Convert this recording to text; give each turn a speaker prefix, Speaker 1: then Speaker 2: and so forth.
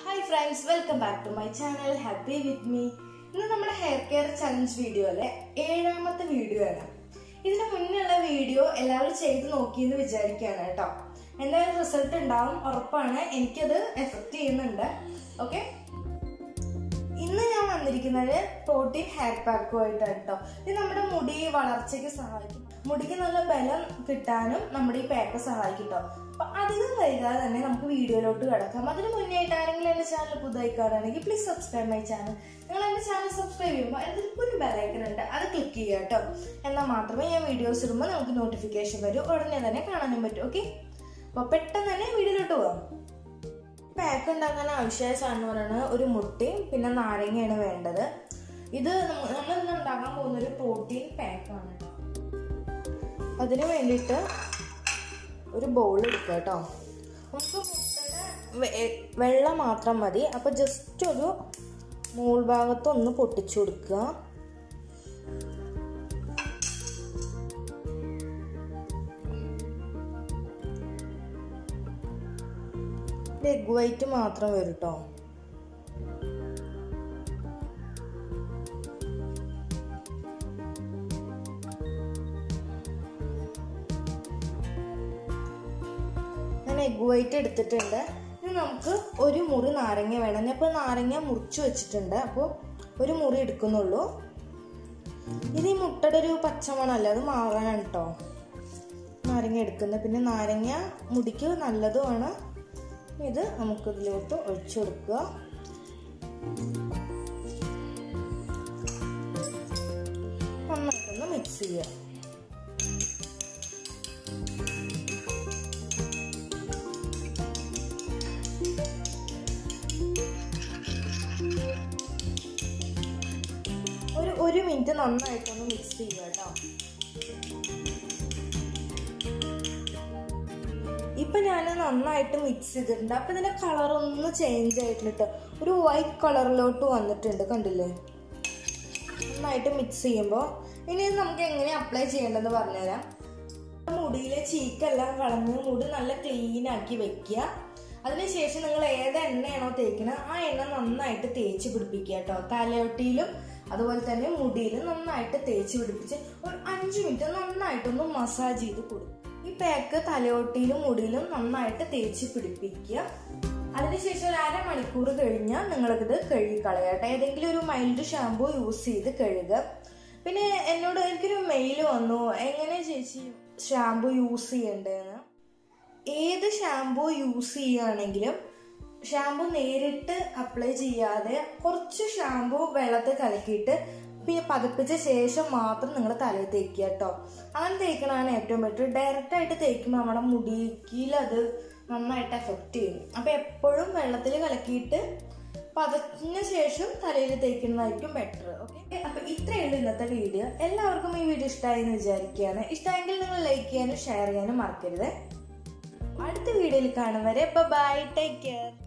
Speaker 1: hi friends welcome back to my channel happy with me ഇന്ന് നമ്മുടെ hair care challenge വീഡിയോയിലെ ഏഴാമത്തെ video ആണ് ഇതിന് മുന്നുള്ള വീഡിയോ എല്ലാവരും ചെയ്ത് നോക്കിയെന്ന് വിചാരിക്കുകയാണ് കേട്ടോ എന്തായാലും റിസൾട്ട് ഉണ്ടാവും ഉറപ്പാണ് എനിക്കത് എഫക്റ്റ് ചെയ്യുന്നുണ്ട് ഓക്കെ ഇന്ന് ഞാൻ വന്നിരിക്കുന്നത് പ്രോട്ടീൻ ഹെയർ പാക്കുമായിട്ടാണ് കേട്ടോ ഇത് നമ്മുടെ മുടി വളർച്ചയ്ക്ക് സഹായിക്കും മുടിക്ക് നല്ല ബലം കിട്ടാനും നമ്മുടെ ഈ പാക്ക് സഹായിക്കും കേട്ടോ അപ്പൊ അധികം വൈകാതെ തന്നെ നമുക്ക് വീഡിയോയിലോട്ട് കിടക്കാം അതിന് മുന്നേ ആയിട്ട് ആരെങ്കിലും എന്റെ ചാനൽ പുതുതായി കാണുകയാണെങ്കിൽ പ്ലീസ് സബ്സ്ക്രൈബ് മൈ ചാനൽ നിങ്ങൾ എന്റെ ചാനൽ സബ്സ്ക്രൈബ് ചെയ്യുമ്പോൾ അതിൽ ഒരു ബെലൈക്കൺ ഉണ്ട് അത് ക്ലിക്ക് ചെയ്യുക കേട്ടോ എന്നാൽ മാത്രമേ ഞാൻ വീഡിയോസ് ഇടുമ്പോൾ നമുക്ക് നോട്ടിഫിക്കേഷൻ വരും ഉടനെ തന്നെ കാണാനും പറ്റും ഓക്കെ അപ്പോൾ പെട്ടെന്ന് തന്നെ വീഡിയോയിലോട്ട് പോകാം പാക്ക് ഉണ്ടാക്കാൻ ആവശ്യമായ സാധനം എന്ന് പറയുന്നത് ഒരു മുട്ടയും പിന്നെ നാരങ്ങയാണ് വേണ്ടത് ഇത് നമ്മൾ ഇന്ന് ഉണ്ടാക്കാൻ പോകുന്ന ഒരു പ്രോട്ടീൻ പാക്കാണ് കേട്ടോ അതിന് വേണ്ടിയിട്ട് ഒരു ബൗൾ എടുക്കുക കേട്ടോ നമുക്ക് മുട്ടയുടെ വെ- വെള്ള മാത്രം മതി അപ്പോൾ ജസ്റ്റ് ഒരു മൂൾ ഭാഗത്ത് ഒന്ന് പൊട്ടിച്ചു കൊടുക്കുക എഗ് വൈറ്റ് മാത്രം വരും കേട്ടോ ഞാൻ എഗ് വൈറ്റ് എടുത്തിട്ടുണ്ട് ഇനി നമുക്ക് ഒരു മുറി നാരങ്ങ വേണം ഞാൻ ഇപ്പോൾ നാരങ്ങ മുറിച്ച് വെച്ചിട്ടുണ്ട് അപ്പോൾ ഒരു മുറി എടുക്കുന്നുള്ളൂ ഇത് ഈ മുട്ടയുടെ ഒരു പച്ചമണമല്ല അത് മാറാനാണ് കേട്ടോ നാരങ്ങ എടുക്കുന്നത് പിന്നെ നാരങ്ങ മുടിക്ക് നല്ലതുമാണ് ഇത് നമുക്ക് ഇതിലോട്ട് ഒഴിച്ചു കൊടുക്കുക നന്നായിട്ടൊന്ന് മിക്സ് ചെയ്യുക ഒരു ഒരു മിനിറ്റ് നന്നായിട്ടൊന്ന് മിക്സ് ചെയ്യുക കേട്ടോ ഇപ്പൊ ഞാൻ നന്നായിട്ട് മിക്സ് ചെയ്തിട്ടുണ്ട് അപ്പൊ ഇതിന്റെ കളർ ഒന്ന് ചേഞ്ച് ആയിട്ടുണ്ട് കേട്ടോ ഒരു വൈറ്റ് കളറിലോട്ട് വന്നിട്ടുണ്ട് കണ്ടില്ലേ നന്നായിട്ട് മിക്സ് ചെയ്യുമ്പോൾ ഇനി ഇത് നമുക്ക് എങ്ങനെ അപ്ലൈ ചെയ്യേണ്ടതെന്ന് പറഞ്ഞുതരാം മുടിയിലെ ചീക്കെല്ലാം കളഞ്ഞ് മുടി നല്ല ക്ലീൻ ആക്കി വെക്കുക അതിനുശേഷം നിങ്ങൾ ഏത് എണ്ണയാണോ തേക്കുന്നത് ആ എണ്ണ നന്നായിട്ട് തേച്ച് പിടിപ്പിക്കുക കേട്ടോ തലയൊട്ടിയിലും അതുപോലെ തന്നെ മുടിയിലും നന്നായിട്ട് തേച്ച് പിടിപ്പിച്ച് ഒരു അഞ്ച് മിനിറ്റ് നന്നായിട്ടൊന്ന് മസാജ് ചെയ്ത് കൊടുക്കും ഈ പാക്ക് തലയോട്ടിയിലും മുടിയിലും നന്നായിട്ട് തേച്ച് പിടിപ്പിക്കുക അതിനുശേഷം ഒരു അരമണിക്കൂർ കഴിഞ്ഞാൽ നിങ്ങൾക്കിത് കഴുകിക്കളയാട്ടെ ഏതെങ്കിലും ഒരു മൈൽഡ് ഷാമ്പു യൂസ് ചെയ്ത് കഴുകുക പിന്നെ എന്നോട് എനിക്കൊരു മെയിൽ വന്നു എങ്ങനെ ചേച്ചി ഷാമ്പു യൂസ് ചെയ്യണ്ടേന്ന് ഏത് ഷാമ്പു യൂസ് ചെയ്യുകയാണെങ്കിലും ഷാമ്പു നേരിട്ട് അപ്ലൈ ചെയ്യാതെ കുറച്ച് ഷാമ്പു വെള്ളത്തിൽ കലക്കിയിട്ട് പിന്നെ പതിപ്പിച്ച ശേഷം മാത്രം നിങ്ങൾ തലയിൽ തേക്കുക കേട്ടോ അങ്ങനെ തേക്കണതാണ് ഏറ്റവും ബെറ്റർ ഡയറക്റ്റ് ആയിട്ട് തേക്കുമ്പോൾ നമ്മുടെ മുടിക്കിൽ അത് നന്നായിട്ട് എഫക്റ്റ് ചെയ്യും അപ്പൊ എപ്പോഴും വെള്ളത്തിൽ കലക്കിയിട്ട് പതഞ്ഞ ശേഷം തലയിൽ തേക്കുന്നതായിരിക്കും ബെറ്റർ ഓക്കെ അപ്പൊ ഇത്രയുള്ളൂ ഇന്നത്തെ വീഡിയോ എല്ലാവർക്കും ഈ വീഡിയോ ഇഷ്ടമായി എന്ന് വിചാരിക്കുകയാണ് ഇഷ്ടമായെങ്കിൽ നിങ്ങൾ ലൈക്ക് ചെയ്യാനും ഷെയർ ചെയ്യാനും മറക്കരുത് അടുത്ത വീഡിയോയിൽ കാണും വരെ ബൈ ടേക്ക് കെയർ